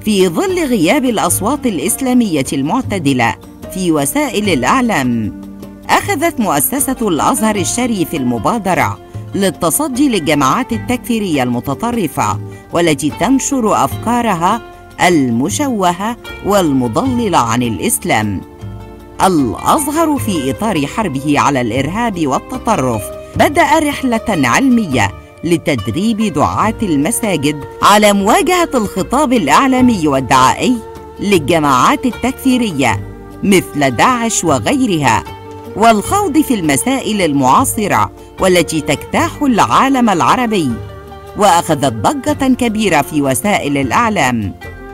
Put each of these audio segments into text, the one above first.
في ظل غياب الاصوات الاسلاميه المعتدله في وسائل الاعلام اخذت مؤسسه الازهر الشريف المبادره للتصدي للجماعات التكفيريه المتطرفه والتي تنشر افكارها المشوهه والمضلله عن الاسلام الازهر في اطار حربه على الارهاب والتطرف بدا رحله علميه لتدريب دعاه المساجد على مواجهه الخطاب الاعلامي والدعائي للجماعات التكفيريه مثل داعش وغيرها والخوض في المسائل المعاصره والتي تجتاح العالم العربي واخذت ضجه كبيره في وسائل الاعلام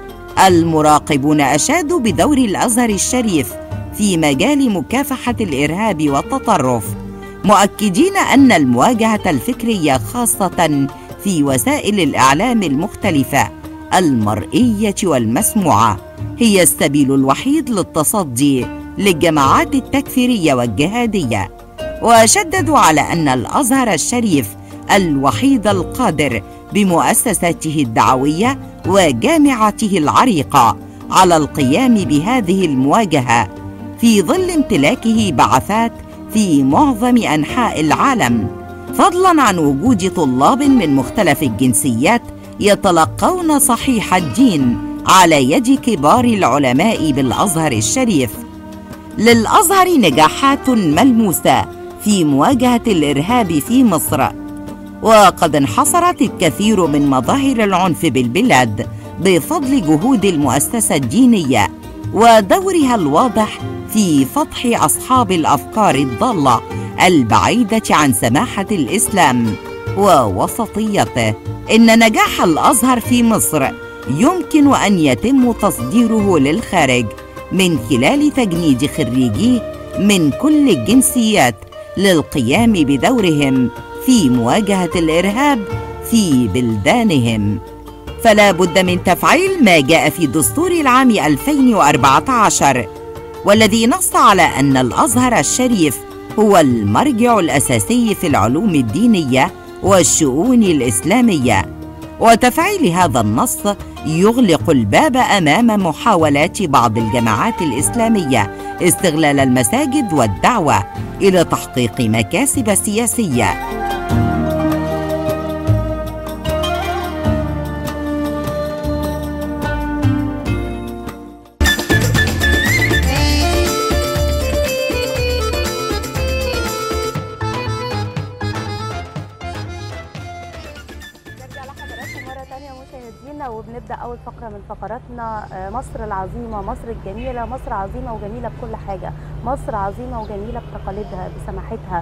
المراقبون اشادوا بدور الازهر الشريف في مجال مكافحه الارهاب والتطرف مؤكدين ان المواجهه الفكريه خاصه في وسائل الاعلام المختلفه المرئيه والمسموعه هي السبيل الوحيد للتصدي للجماعات التكفيريه والجهاديه وشددوا على ان الازهر الشريف الوحيد القادر بمؤسساته الدعويه وجامعته العريقه على القيام بهذه المواجهه في ظل امتلاكه بعثات في معظم انحاء العالم فضلا عن وجود طلاب من مختلف الجنسيات يتلقون صحيح الدين على يد كبار العلماء بالازهر الشريف للازهر نجاحات ملموسه في مواجهه الارهاب في مصر وقد انحصرت الكثير من مظاهر العنف بالبلاد بفضل جهود المؤسسه الدينيه ودورها الواضح في فتح اصحاب الافكار الضاله البعيده عن سماحه الاسلام ووسطيته ان نجاح الازهر في مصر يمكن ان يتم تصديره للخارج من خلال تجنيد خريجيه من كل الجنسيات للقيام بدورهم في مواجهه الارهاب في بلدانهم فلا بد من تفعيل ما جاء في دستور العام 2014 والذي نص على ان الازهر الشريف هو المرجع الاساسي في العلوم الدينيه والشؤون الاسلاميه وتفعيل هذا النص يغلق الباب امام محاولات بعض الجماعات الاسلاميه استغلال المساجد والدعوه الى تحقيق مكاسب سياسيه وبنبدا اول فقره من فقراتنا مصر العظيمه مصر الجميله مصر عظيمه وجميله بكل حاجه مصر عظيمه وجميله بتقاليدها بسماحتها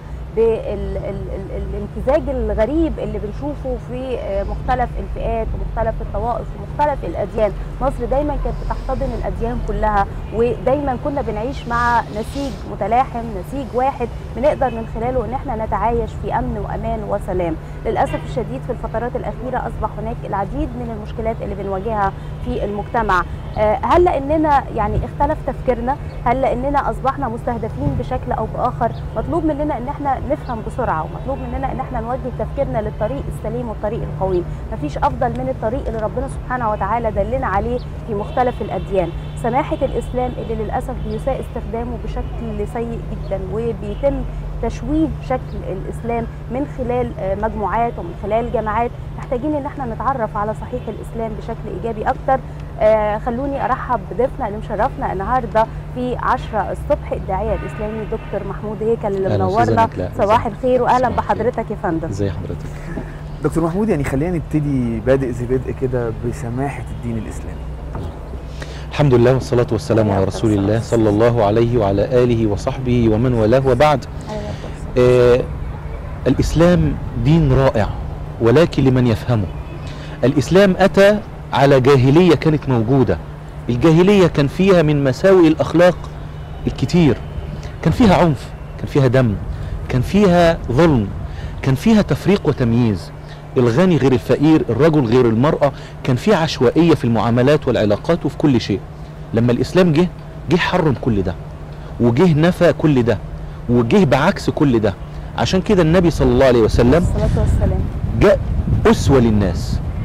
بالامتزاج الغريب اللي بنشوفه في مختلف الفئات ومختلف الطوائف ومختلف الاديان مصر دايما كانت بتحتضن الاديان كلها ودايما كنا بنعيش مع نسيج متلاحم نسيج واحد بنقدر من خلاله ان احنا نتعايش في امن وامان وسلام للاسف الشديد في الفترات الاخيره اصبح هناك العديد من المشكلات اللي بنواجهها في المجتمع هل لاننا يعني اختلف تفكيرنا هل لاننا اصبحنا مستهدفين بشكل او باخر مطلوب مننا ان احنا نفهم بسرعه ومطلوب مننا ان احنا نوجه تفكيرنا للطريق السليم والطريق القويم مفيش افضل من الطريق اللي ربنا سبحانه وتعالى دلنا عليه في مختلف الاديان سماحه الاسلام اللي للاسف بيساء استخدامه بشكل سيء جدا وبيتم تشويه شكل الاسلام من خلال مجموعات ومن خلال جماعات محتاجين ان احنا نتعرف على صحيح الاسلام بشكل ايجابي اكتر آه خلوني ارحب بضيفنا اللي مشرفنا النهارده في 10 الصبح الداعيه الاسلامي دكتور محمود هيكل اللي منورنا صباح الخير واهلا بحضرتك يا فندم ازي حضرتك دكتور محمود يعني خلينا نبتدي بادئ ذي بدء كده بسماحه الدين الاسلامي الحمد لله والصلاة والسلام على رسول الله صلى الله عليه وعلى آله وصحبه ومن والاه وبعد آه الإسلام دين رائع ولكن لمن يفهمه الإسلام أتى على جاهلية كانت موجودة الجاهلية كان فيها من مساوئ الأخلاق الكتير كان فيها عنف كان فيها دم كان فيها ظلم كان فيها تفريق وتمييز الغني غير الفقير الرجل غير المرأة كان في عشوائية في المعاملات والعلاقات وفي كل شيء لما الإسلام جه جه حرم كل ده وجه نفى كل ده وجه بعكس كل ده عشان كده النبي صلى الله عليه وسلم الصلاه والسلام جاء أسوة للناس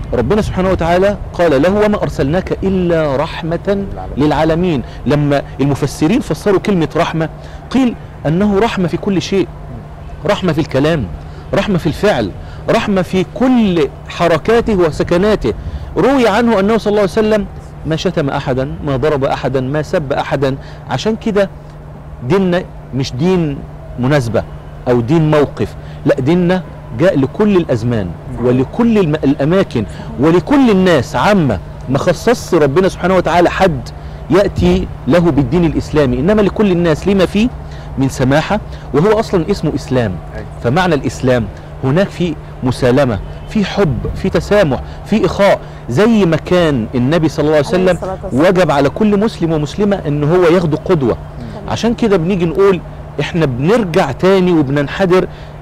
ربنا سبحانه وتعالى قال له وما أرسلناك إلا رحمة للعالمين لما المفسرين فسروا كلمة رحمة قيل أنه رحمة في كل شيء رحمة في الكلام رحمة في الفعل رحمة في كل حركاته وسكناته روي عنه أنه صلى الله عليه وسلم ما شتم أحدا ما ضرب أحدا ما سب أحدا عشان كده ديننا مش دين مناسبة أو دين موقف لا ديننا جاء لكل الأزمان ولكل الم- الأماكن ولكل الناس عامة ما خصص ربنا سبحانه وتعالى حد يأتي له بالدين الإسلامي إنما لكل الناس لما فيه من سماحة وهو أصلا اسمه إسلام أيوة. فمعنى الإسلام هناك في مسالمة في حب في تسامح في إخاء زي ما كان النبي صلى الله عليه عليه وسلم الصلاة والسلام. وجب على كل مسلم ومسلمة ان هو ياخده قدوة عشان كده بنيجي نقول احنا بنرجع تاني وبننحدر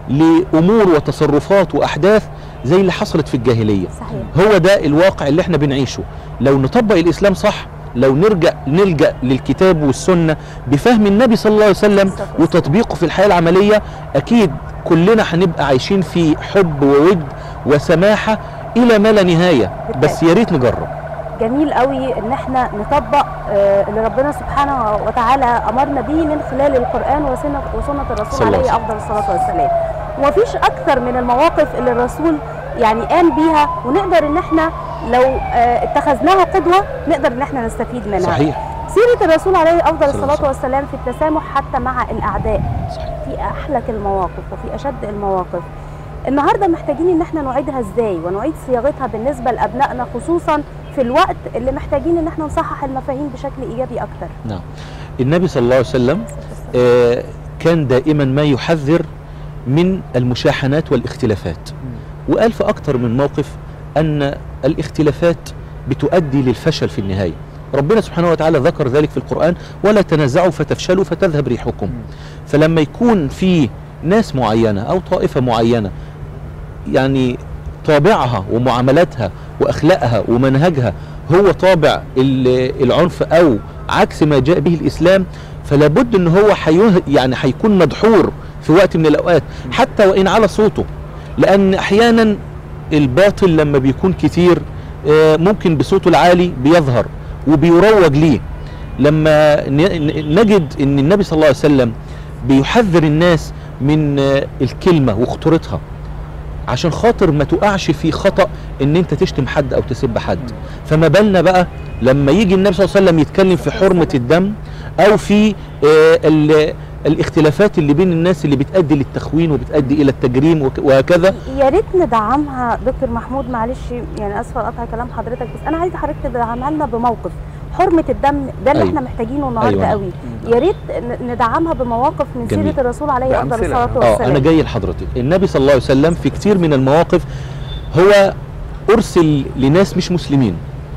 لامور وتصرفات واحداث زي اللي حصلت في الجاهلية صحيح هو ده الواقع اللي احنا بنعيشه لو نطبق الاسلام صح لو نرجع نلجا للكتاب والسنه بفهم النبي صلى الله عليه وسلم وتطبيقه في الحياه العمليه اكيد كلنا هنبقى عايشين في حب وود وسماحه الى ما لا نهايه بس يا ريت نجرب جميل قوي ان احنا نطبق آه، اللي ربنا سبحانه وتعالى امرنا به من خلال القران وسنه وسنه الرسول صلى الله عليه عليه افضل الصلاه والسلام ومفيش اكثر من المواقف اللي الرسول يعني قام بيها ونقدر ان احنا لو آه، اتخذناها قدوه نقدر ان احنا نستفيد منها صحيح سيره الرسول عليه افضل صلى الله عليه الصلاه والسلام في التسامح حتى مع الاعداء صحيح في احلك المواقف وفي اشد المواقف النهارده محتاجين ان احنا نعيدها ازاي ونعيد صياغتها بالنسبه لابنائنا خصوصا في الوقت اللي محتاجين ان احنا نصحح المفاهيم بشكل ايجابي اكتر نعم النبي صلى الله عليه وسلم آه، كان دائما ما يحذر من المشاحنات والاختلافات وقال في أكثر من موقف أن الاختلافات بتؤدي للفشل في النهاية ربنا سبحانه وتعالى ذكر ذلك في القرآن ولا تنازعوا فتفشلوا فتذهب ريحكم فلما يكون في ناس معينة أو طائفة معينة يعني طابعها ومعاملاتها وأخلاقها ومنهجها هو طابع ال- العنف أو عكس ما جاء به الإسلام فلا بد ان هو حيه يعني هيكون مدحور في وقت من الاوقات حتى وان على صوته لان احيانا الباطل لما بيكون كتير آه، ممكن بصوته العالي بيظهر وبيروج ليه لما ن- نجد ان النبي صلى الله عليه وسلم بيحذر الناس من آه، الكلمه وخطورتها عشان خاطر ما تقعش في خطأ ان انت تشتم حد او تسب حد فما بالنا بقى لما يجي النبي صلى الله عليه وسلم يتكلم في حرمة الدم او في آه، ال- الاختلافات اللي بين الناس اللي بتؤدي للتخوين وبتؤدي الى التجريم وك- وهكذا يا ريت ندعمها دكتور محمود معلش يعني اسفه قطع كلام حضرتك بس انا عايزه حضرتك تدعمها لنا بموقف حرمه الدم ده اللي أيوة. احنا محتاجينه النهارده أيوة. قوي يا ريت ن- ندعمها بمواقف من جميل. سيره الرسول عليه افضل بأمثلة. الصلاه اه والسلام انا جاي لحضرتك النبي صلى الله عليه وسلم في كتير من المواقف هو ارسل لناس مش مسلمين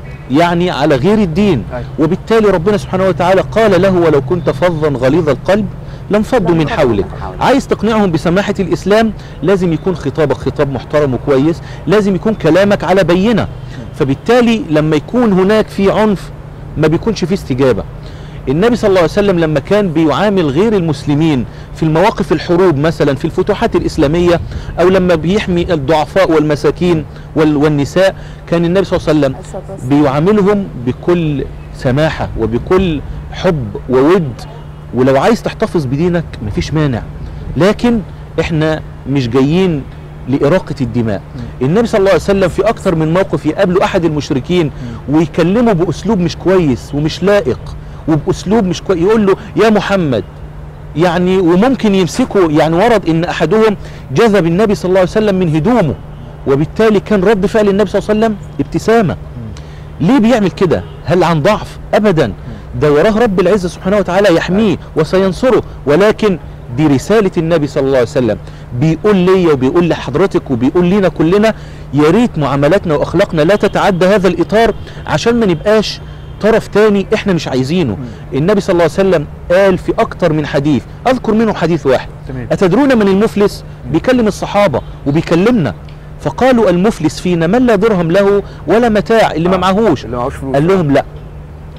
يعني على غير الدين أيوة. وبالتالي ربنا سبحانه وتعالى قال له ولو كنت فظا غليظ القلب لانفضوا من لانفضوا حولك من حولك. عايز تقنعهم بسماحة الإسلام لازم يكون خطابك خطاب محترم وكويس لازم يكون كلامك على بينة فبالتالي لما يكون هناك في عنف ما بيكونش فيه استجابة النبي صلى الله عليه وسلم لما كان بيعامل غير المسلمين في المواقف الحروب مثلا في الفتوحات الإسلامية أو لما بيحمي الضعفاء والمساكين وال- والنساء كان النبي صلى الله عليه وسلم الصلاة والسلام. بيعاملهم بكل سماحة وبكل حب وود ولو عايز تحتفظ بدينك مفيش مانع لكن احنا مش جايين لإراقة الدماء النبي صلى الله عليه وسلم في أكثر من موقف يقابله أحد المشركين ويكلمه بأسلوب مش كويس ومش لائق وبأسلوب مش كويس يقول له يا محمد يعني وممكن يمسكوا يعني ورد ان احدهم جذب النبي صلى الله عليه وسلم من هدومه وبالتالي كان رد فعل النبي صلى الله عليه وسلم ابتسامه ليه بيعمل كده هل عن ضعف ابدا ده وراه رب العزه سبحانه وتعالى يحميه وسينصره ولكن دي رساله النبي صلى الله عليه وسلم بيقول لي وبيقول لحضرتك وبيقول لنا كلنا يا ريت معاملاتنا واخلاقنا لا تتعدى هذا الاطار عشان ما نبقاش طرف تاني احنا مش عايزينه النبي صلى الله عليه وسلم قال في اكتر من حديث اذكر منه حديث واحد تمام أتدرون من المفلس بيكلم الصحابة وبيكلمنا فقالوا المفلس فينا من لا درهم له ولا متاع اللي ما آه، معهوش اللي معهوش فلوس قال لهم لا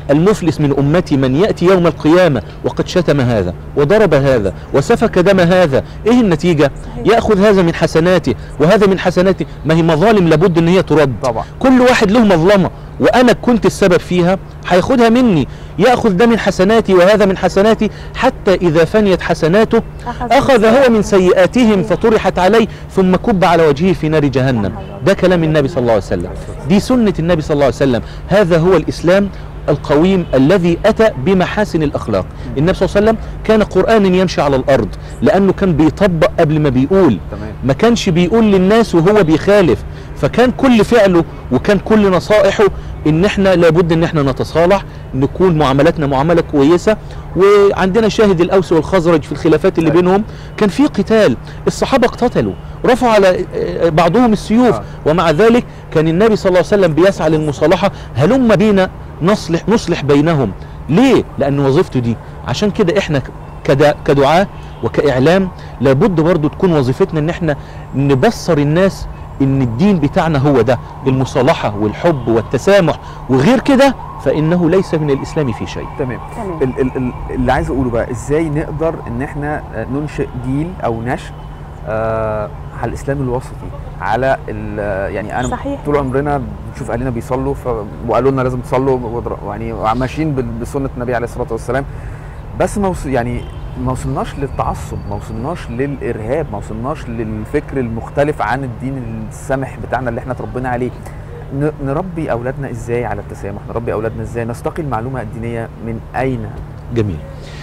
المفلس من امتي من ياتي يوم القيامه وقد شتم هذا وضرب هذا وسفك دم هذا ايه النتيجه ياخذ هذا من حسناته وهذا من حسناته ما هي مظالم لابد ان هي ترد طبعا كل واحد له مظلمه وانا كنت السبب فيها هياخدها مني ياخذ ده من حسناتي وهذا من حسناتي حتى اذا فنيت حسناته اخذ هو من سيئاتهم فطرحت عليه ثم كب على وجهه في نار جهنم ده كلام النبي صلى الله عليه وسلم دي سنه النبي صلى الله عليه وسلم هذا هو الاسلام القويم الذي اتى بمحاسن الاخلاق النبي صلى الله عليه وسلم كان قرانا يمشي على الارض لانه كان بيطبق قبل ما بيقول تمام ما كانش بيقول للناس وهو بيخالف فكان كل فعله وكان كل نصائحه ان احنا لابد ان احنا نتصالح نكون معاملاتنا معامله كويسه وعندنا شاهد الاوس والخزرج في الخلافات اللي أيوة. بينهم كان في قتال الصحابه اقتتلوا رفعوا على آه، بعضهم السيوف آه. ومع ذلك كان النبي صلى الله عليه وسلم بيسعى للمصالحه هلم بينا نصلح نصلح بينهم ليه لان وظيفته دي عشان كده احنا كدا- كدعاه وكاعلام لابد برضو تكون وظيفتنا ان احنا نبصر الناس ان الدين بتاعنا هو ده المصالحه والحب والتسامح وغير كده فانه ليس من الاسلام في شيء تمام تمام ال ال ال اللي عايز اقوله بقى ازاي نقدر ان احنا آه، ننشئ جيل او نشء آه على الاسلام الوسطي على ال- آه، يعني انا صحيح. طول عمرنا بنشوف اهالينا بيصلوا ف... وقالوا لنا لازم تصلوا ودر- يعني ماشيين بال- بسنه النبي عليه الصلاه والسلام بس ما وص... يعني ما وصلناش للتعصب ما وصلناش للارهاب ما وصلناش للفكر المختلف عن الدين السمح بتاعنا اللي احنا اتربينا عليه ن- نربي اولادنا ازاي على التسامح نربي اولادنا ازاي نستقي المعلومه الدينيه من اين جميل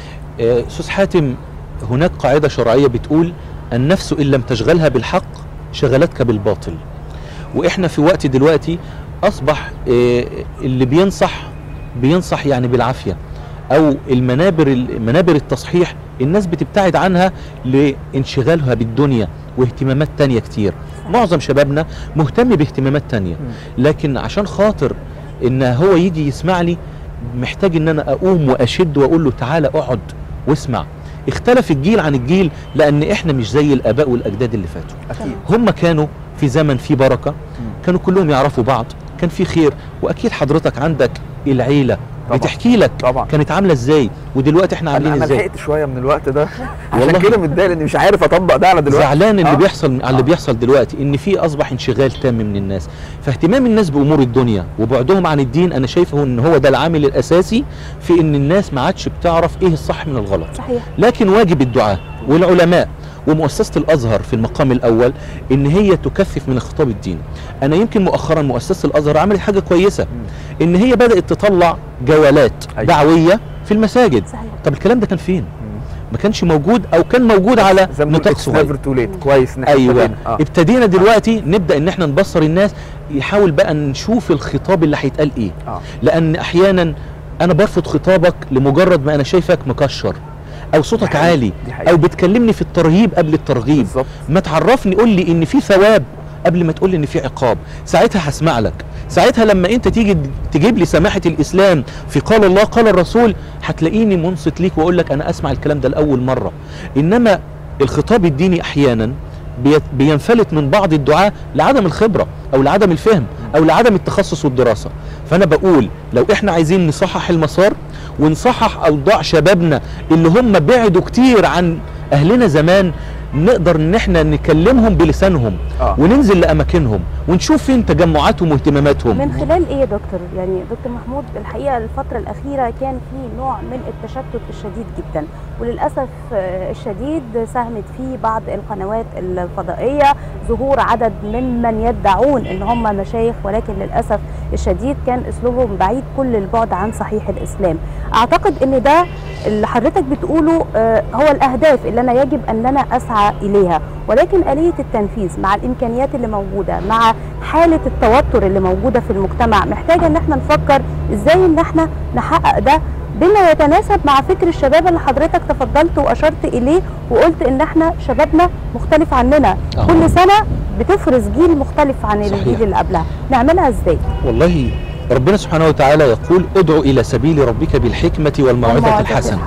آه، استاذ حاتم هناك قاعده شرعيه بتقول النفس ان لم تشغلها بالحق شغلتك بالباطل واحنا في وقت دلوقتي اصبح آه، اللي بينصح بينصح يعني بالعافيه او المنابر منابر التصحيح الناس بتبتعد عنها لانشغالها بالدنيا واهتمامات تانية كتير معظم شبابنا مهتم باهتمامات تانية لكن عشان خاطر ان هو يجي يسمع لي محتاج ان انا اقوم واشد واقول له تعالى اقعد واسمع اختلف الجيل عن الجيل لان احنا مش زي الاباء والاجداد اللي فاتوا اكيد هم كانوا في زمن فيه بركه كانوا كلهم يعرفوا بعض كان في خير واكيد حضرتك عندك العيله طبعا. بتحكي لك طبعا كانت عامله ازاي ودلوقتي احنا انا عاملين انا ازاي لحقت شويه من الوقت ده عشان والله. كده متضايق لاني مش عارف اطبق ده على دلوقتي زعلان اللي آه. بيحصل على اللي آه. بيحصل دلوقتي ان في اصبح انشغال تام من الناس فاهتمام الناس بامور الدنيا وبعدهم عن الدين انا شايفه ان هو ده العامل الاساسي في ان الناس ما عادش بتعرف ايه الصح من الغلط صحيح لكن واجب الدعاة والعلماء ومؤسسة الأزهر في المقام الأول إن هي تكثف من الخطاب الديني أنا يمكن مؤخرا مؤسسة الأزهر عملت حاجة كويسة إن هي بدأت تطلع جولات أيوة. دعوية في المساجد صحيح طب الكلام ده كان فين؟ ما كانش موجود أو كان موجود على زي ما بنقول نطاق it's صغير never too late كويس إن إحنا ايوه ابتدينا. آه. ابتدينا دلوقتي نبدا ان احنا نبصر الناس يحاول بقى نشوف الخطاب اللي هيتقال ايه اه لان احيانا انا برفض خطابك لمجرد ما انا شايفك مكشر او صوتك حقيقة. عالي دي حقيقة. او بتكلمني في الترهيب قبل الترغيب بالظبط ما تعرفني قول لي ان في ثواب قبل ما تقول لي ان في عقاب ساعتها هسمع لك ساعتها لما انت تيجي تجيب لي سماحه الاسلام في قال الله قال الرسول هتلاقيني منصت ليك واقول لك انا اسمع الكلام ده لاول مره انما الخطاب الديني احيانا بي- بينفلت من بعض الدعاة لعدم الخبرة او لعدم الفهم او لعدم التخصص والدراسة فانا بقول لو احنا عايزين نصحح المسار ونصحح اوضاع شبابنا اللي هم بعدوا كتير عن اهلنا زمان نقدر ان احنا نكلمهم بلسانهم اه وننزل لاماكنهم ونشوف فين تجمعاتهم واهتماماتهم من خلال ايه يا دكتور يعني دكتور محمود الحقيقه الفتره الاخيره كان في نوع من التشتت الشديد جدا وللاسف آه، الشديد ساهمت فيه بعض القنوات الفضائيه ظهور عدد ممن يدعون ان هم مشايخ ولكن للاسف الشديد كان اسلوبهم بعيد كل البعد عن صحيح الاسلام اعتقد ان ده اللي حضرتك بتقوله آه، هو الاهداف اللي انا يجب ان انا اسعى اليها ولكن اليه التنفيذ مع الامكانيات اللي موجوده مع حاله التوتر اللي موجوده في المجتمع محتاجه ان احنا نفكر ازاي ان احنا نحقق ده بما يتناسب مع فكر الشباب اللي حضرتك تفضلت واشرت اليه وقلت ان احنا شبابنا مختلف عننا آه. كل سنه بتفرز جيل مختلف عن صحيح. الجيل اللي قبلها نعملها ازاي والله ربنا سبحانه وتعالى يقول ادعو الى سبيل ربك بالحكمة والموعظة الموعظة الحسنة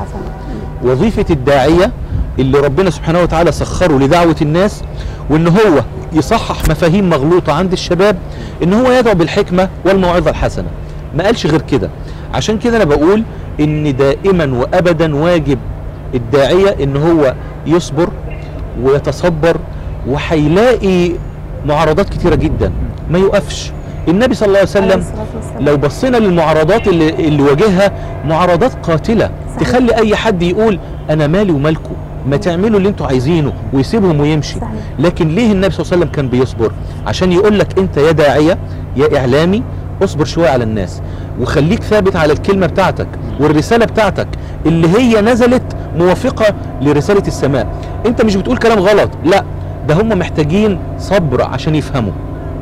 وظيفة الداعية اللي ربنا سبحانه وتعالى سخره لدعوة الناس وان هو يصحح مفاهيم مغلوطة عند الشباب ان هو يدعو بالحكمة والموعظة الحسنة ما قالش غير كده عشان كده انا بقول ان دائما وابدا واجب الداعيه ان هو يصبر ويتصبر وهيلاقي معارضات كتيره جدا ما يقفش النبي صلى الله عليه عليه وسلم الصلاة والسلام. لو بصينا للمعارضات اللي, اللي واجهها معارضات قاتله صحيح. تخلي اي حد يقول انا مالي ومالكم ما تعملوا اللي انتوا عايزينه ويسيبهم ويمشي صحيح. لكن ليه النبي صلى الله عليه وسلم كان بيصبر عشان يقول لك انت يا داعيه يا اعلامي اصبر شويه على الناس وخليك ثابت على الكلمه بتاعتك والرساله بتاعتك اللي هي نزلت موافقه لرساله السماء انت مش بتقول كلام غلط لا ده هم محتاجين صبر عشان يفهموا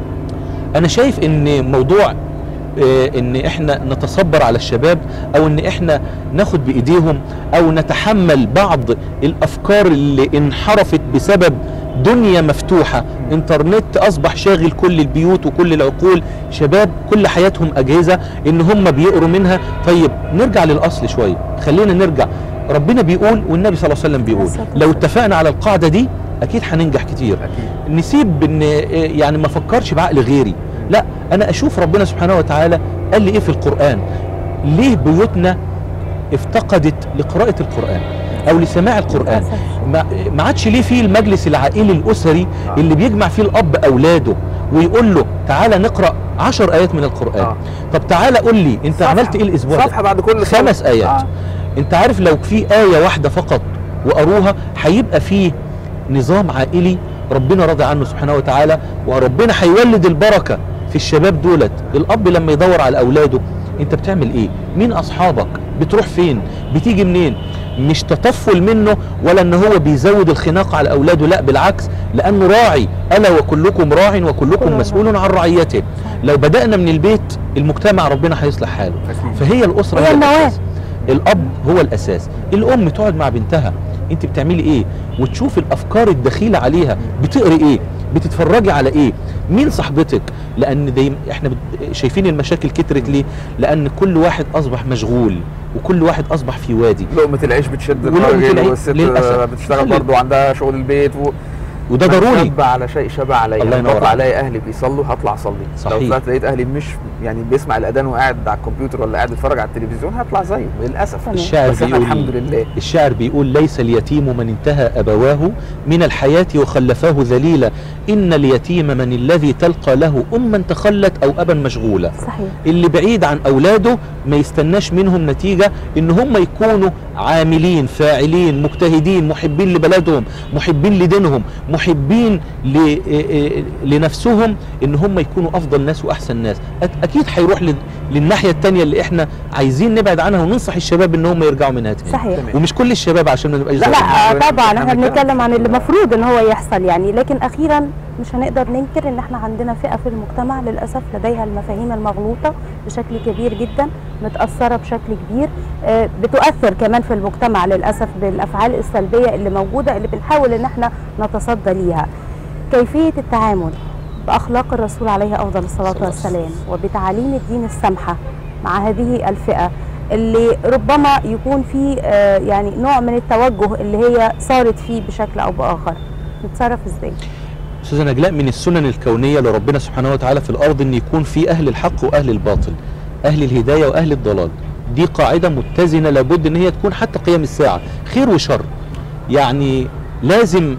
انا شايف ان موضوع آه، ان احنا نتصبر على الشباب او ان احنا ناخد بايديهم او نتحمل بعض الافكار اللي انحرفت بسبب دنيا مفتوحة انترنت اصبح شاغل كل البيوت وكل العقول شباب كل حياتهم اجهزة ان هم بيقروا منها طيب نرجع للاصل شوية خلينا نرجع ربنا بيقول والنبي صلى الله عليه وسلم بيقول الصلاة لو والسلام. اتفقنا على القاعدة دي اكيد هننجح كتير اكيد نسيب ان يعني ما افكرش بعقل غيري لا انا اشوف ربنا سبحانه وتعالى قال لي ايه في القران ليه بيوتنا افتقدت لقراءه القران او لسماع القران للأسف. ما ما عادش ليه في المجلس العائلي الاسري آه. اللي بيجمع فيه الاب اولاده ويقول له تعالى نقرا عشر ايات من القران آه. طب تعالى قول لي انت صفحة. عملت ايه الاسبوع ده؟ صفحه بعد كل صلاة. خمس ايات آه. انت عارف لو في آية واحدة فقط وقروها هيبقى فيه نظام عائلي ربنا راضي عنه سبحانه وتعالى وربنا هيولد البركة في الشباب دولت الأب لما يدور على أولاده انت بتعمل ايه مين أصحابك بتروح فين بتيجي منين مش تطفل منه ولا ان هو بيزود الخناق على اولاده لا بالعكس لانه راعي الا وكلكم راع وكلكم كلنا. مسؤول عن رعيته لو بدانا من البيت المجتمع ربنا هيصلح حاله أكيد. فهي الاسره هي هي النواة. الأساس. الاب هو الاساس الام تقعد مع بنتها انت بتعملي ايه وتشوف الافكار الدخيله عليها بتقري ايه بتتفرجي على ايه مين صاحبتك لان دايما احنا بت- شايفين المشاكل كترت ليه لان كل واحد اصبح مشغول وكل واحد اصبح في وادي لقمة العيش بتشد ولقمة الراجل العيش والست للأسف. بتشتغل خلي- برضه وعندها شغل البيت و... وده من ضروري شاب على شيء شبع عليا الله لما ينور بطلع عليك. الاقي اهلي بيصلوا هطلع اصلي صحيح. لو طلعت لقيت اهلي مش يعني بيسمع الاذان وقاعد على الكمبيوتر ولا قاعد بيتفرج على التلفزيون هطلع زيه للاسف تمام. الشاعر بس احنا بيقول الحمد لله الشاعر بيقول ليس اليتيم من انتهى أبواه من الحياة وخلفاه ذليلا إن اليتيم من الذي تلقى له أما تخلت أو أبا مشغولا صحيح اللي بعيد عن أولاده ما يستناش منهم نتيجة إن هم يكونوا عاملين فاعلين مجتهدين محبين لبلدهم محبين لدينهم محبين ل- إيه- لنفسهم إن هم يكونوا أفضل ناس وأحسن ناس أك- أكيد هيروح لل- للناحية التانية اللي إحنا عايزين نبعد عنها وننصح الشباب إن هم يرجعوا منها تاني صحيح تمام. ومش كل الشباب عشان ما نبقاش لا ظالمين. لا طبعا إحنا احنا بنتكلم بنتكلم عن في- اللي المفروض ان هو يحصل يعني لكن اخيرا مش هنقدر ننكر ان احنا عندنا فئه في المجتمع للاسف لديها المفاهيم المغلوطه بشكل كبير جدا متاثره بشكل كبير آه، بتؤثر كمان في المجتمع للاسف بالافعال السلبيه اللي موجوده اللي بنحاول ان احنا نتصدى ليها كيفيه التعامل باخلاق الرسول عليه افضل الصلاه صلى الله عليه والسلام وبتعاليم الدين السامحه مع هذه الفئه اللي ربما يكون في آه، يعني نوع من التوجه اللي هي صارت فيه بشكل او باخر نتصرف ازاي استاذه نجلاء من السنن الكونيه لربنا سبحانه وتعالى في الارض ان يكون في اهل الحق واهل الباطل اهل الهدايه واهل الضلال دي قاعده متزنه لابد ان هي تكون حتى قيام الساعه خير وشر يعني لازم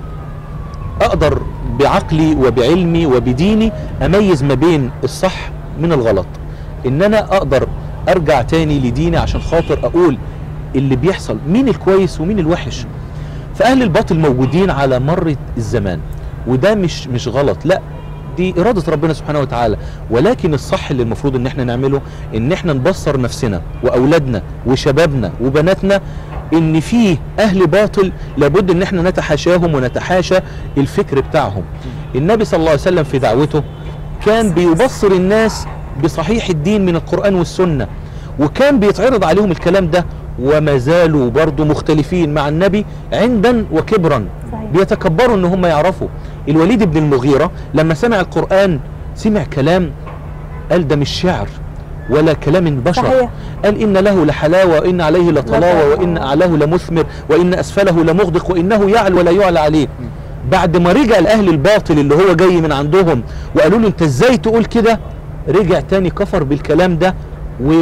اقدر بعقلي وبعلمي وبديني اميز ما بين الصح من الغلط ان انا اقدر ارجع تاني لديني عشان خاطر اقول اللي بيحصل مين الكويس ومين الوحش فاهل الباطل موجودين على مر الزمان وده مش مش غلط لا دي اراده ربنا سبحانه وتعالى ولكن الصح اللي المفروض ان احنا نعمله ان احنا نبصر نفسنا واولادنا وشبابنا وبناتنا ان في اهل باطل لابد ان احنا نتحاشاهم ونتحاشى الفكر بتاعهم النبي صلى الله عليه وسلم في دعوته كان بيبصر الناس بصحيح الدين من القرآن والسنة وكان بيتعرض عليهم الكلام ده وما زالوا برضه مختلفين مع النبي عندا وكبرا صحيح بيتكبروا ان هم يعرفوا الوليد بن المغيرة لما سمع القرآن سمع كلام قال ده مش شعر ولا كلام البشر صحيح قال إن له لحلاوة وإن عليه لطلاوة لطلاوة. وإن أعلاه لمثمر وإن أسفله لمغدق وإنه يعلو ولا يعلى عليه بعد ما رجع الأهل الباطل اللي هو جاي من عندهم وقالوا له أنت إزاي تقول كده رجع تاني كفر بالكلام ده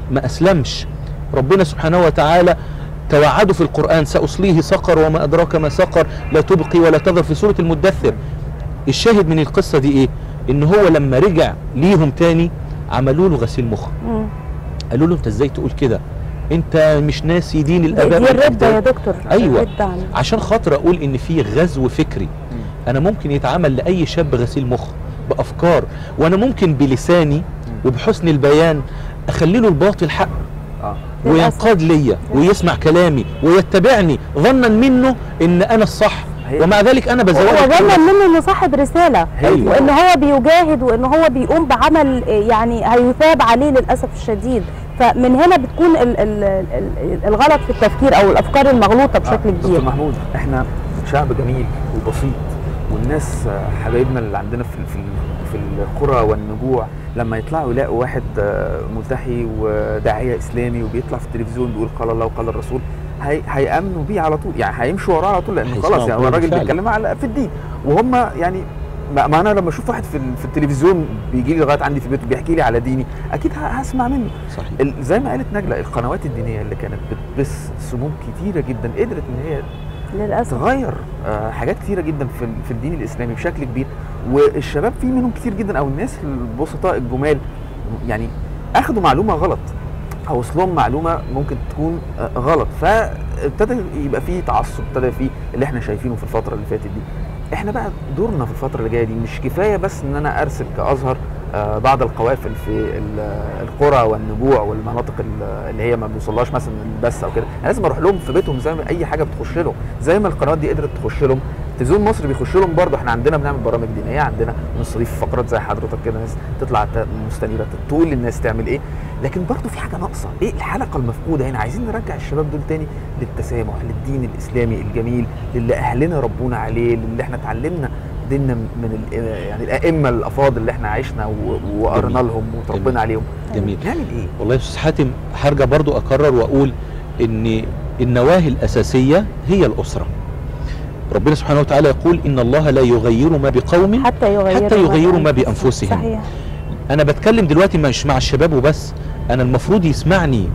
ما اسلمش ربنا سبحانه وتعالى توعده في القرآن سأصليه سقر وما أدراك ما سقر لا تبقي ولا تذر في سورة المدثر الشاهد من القصة دي ايه ان هو لما رجع ليهم تاني عملوا له غسيل مخ مم. قالوا له انت ازاي تقول كده انت مش ناسي دين دي الاباء دي الردة والأجداد. يا دكتور أيوة. الردة عن- عشان خاطر اقول ان في غزو فكري انا ممكن يتعمل لاي شاب غسيل مخ بافكار وانا ممكن بلساني وبحسن البيان اخلي له الباطل حق اه وينقاد ليا ويسمع كلامي ويتبعني ظنا منه ان انا الصح هي- ومع ذلك انا بزود وظنا منه انه صاحب رساله أيوة. وان هو بيجاهد وان هو بيقوم بعمل آه، يعني هيثاب عليه للاسف الشديد فمن هنا بتكون ال ال ال الغلط في التفكير او الافكار المغلوطه بشكل آه، دكتور كبير محمود احنا شعب جميل وبسيط والناس آه، حبايبنا اللي عندنا في ال- في ال- في القرى والنجوع لما يطلعوا يلاقوا واحد آه، ملتحي وداعيه اسلامي وبيطلع في التلفزيون بيقول قال الله وقال الرسول هي هيامنوا بيه على طول يعني هيمشوا وراه على طول لان هيسمعوا خلاص يعني هو كلامه الراجل فعلا. بيتكلم على في الدين وهم يعني ما ما انا لما اشوف واحد في ال- في التلفزيون بيجي لي لغايه عندي في البيت وبيحكي لي على ديني اكيد ه- هسمع منه صحيح ال- زي ما قالت نجله القنوات الدينيه اللي كانت بتبث سموم كتيره جدا قدرت ان هي للاسف تغير آه، حاجات كتيره جدا في ال- في الدين الاسلامي بشكل كبير والشباب في منهم كتير جدا او الناس البسطاء الجمال يعني اخدوا معلومه غلط او وصلهم معلومه ممكن تكون آه، غلط فابتدى يبقى في تعصب ابتدى في اللي احنا شايفينه في الفتره اللي فاتت دي احنا بقى دورنا في الفتره اللي جايه دي مش كفايه بس ان انا ارسل كازهر آه، بعض القوافل في ال- القرى والنجوع والمناطق ال- اللي هي ما بيوصلهاش مثلا البث او كده أنا لازم اروح لهم في بيتهم زي ما اي حاجه بتخش لهم زي ما القنوات دي قدرت تخش لهم تلفزيون مصر بيخش لهم برضه احنا عندنا بنعمل برامج دينيه عندنا نستضيف فقرات زي حضرتك كده ناس تطلع ت- مستنيره تقول للناس تعمل ايه لكن برضه في حاجه ناقصه ايه الحلقه المفقوده هنا عايزين نرجع الشباب دول تاني للتسامح للدين الاسلامي الجميل للي اهلنا ربونا عليه للي احنا اتعلمنا ديننا من ال- يعني الائمه الافاضل اللي احنا عشنا و- وقرنا جميل. لهم جميل. وتربينا عليهم جميل نعمل ايه؟ والله يا استاذ حاتم هرجع برضو اكرر واقول ان النواهي الاساسيه هي الاسره ربنا سبحانه وتعالى يقول ان الله لا يغير ما بقوم حتى يغيروا حتى يغيروا ما بانفسهم صحيح انا بتكلم دلوقتي مش مع الشباب وبس انا المفروض يسمعني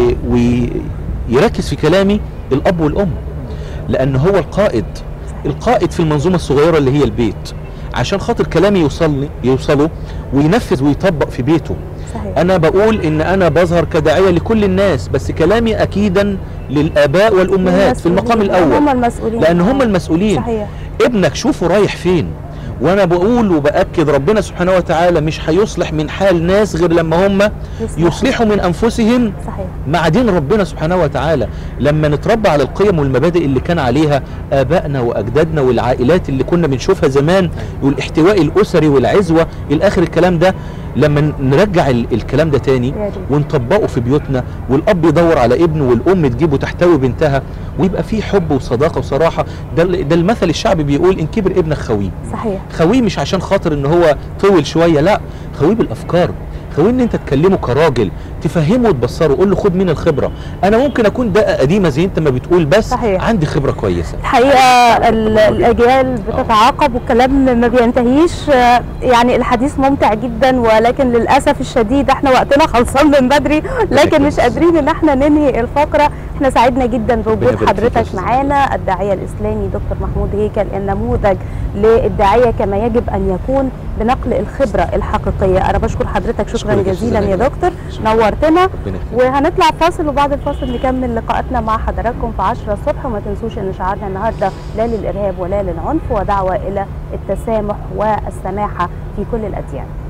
ويركز في كلامي الاب والام لان هو القائد القائد في المنظومه الصغيره اللي هي البيت عشان خاطر كلامي يوصلني يوصله وينفذ ويطبق في بيته صحيح انا بقول ان انا بظهر كداعيه لكل الناس بس كلامي اكيدا للاباء والامهات في المقام المسؤولين. هم الاول المسؤولين لان هم المسؤولين صحيح ابنك شوفه رايح فين وانا بقول وباكد ربنا سبحانه وتعالى مش هيصلح من حال ناس غير لما هم يصلحوا من انفسهم صحيح مع دين ربنا سبحانه وتعالى لما نتربى على القيم والمبادئ اللي كان عليها ابائنا واجدادنا والعائلات اللي كنا بنشوفها زمان والاحتواء الاسري والعزوه الى اخر الكلام ده لما نرجع ال- الكلام ده تاني يا ريت. ونطبقه في بيوتنا والاب يدور على ابنه والام تجيبه تحتوي بنتها ويبقى في حب وصداقه وصراحه ده ال- ده المثل الشعبي بيقول ان كبر ابنك خويه صحيح خويه مش عشان خاطر ان هو طول شويه لا خويه بالافكار خويه ان انت تكلمه كراجل تفهمه وتبصره قول له خد من الخبره انا ممكن اكون دقه قديمه زي انت ما بتقول بس صحيح. عندي خبره كويسه الحقيقه ال- الاجيال بتتعاقب والكلام ما بينتهيش آه، يعني الحديث ممتع جدا ولكن للاسف الشديد احنا وقتنا خلصان من بدري لكن مش قادرين ان احنا ننهي الفقره احنا سعدنا جدا ربنا بوجود يبارك فيك يا حضرتك أستاذ معانا الداعيه الاسلامي دكتور محمود هيكل النموذج للداعيه كما يجب ان يكون بنقل الخبره الحقيقيه انا بشكر حضرتك شكرا أشكرك يا أستاذة جزيلا يا نجلاء. دكتور نورتنا ربنا يخليك وهنطلع فاصل وبعد الفاصل نكمل لقاءاتنا مع حضراتكم في 10 الصبح وما تنسوش ان شعارنا النهارده لا للارهاب ولا للعنف ودعوه الى التسامح والسماحه في كل الاديان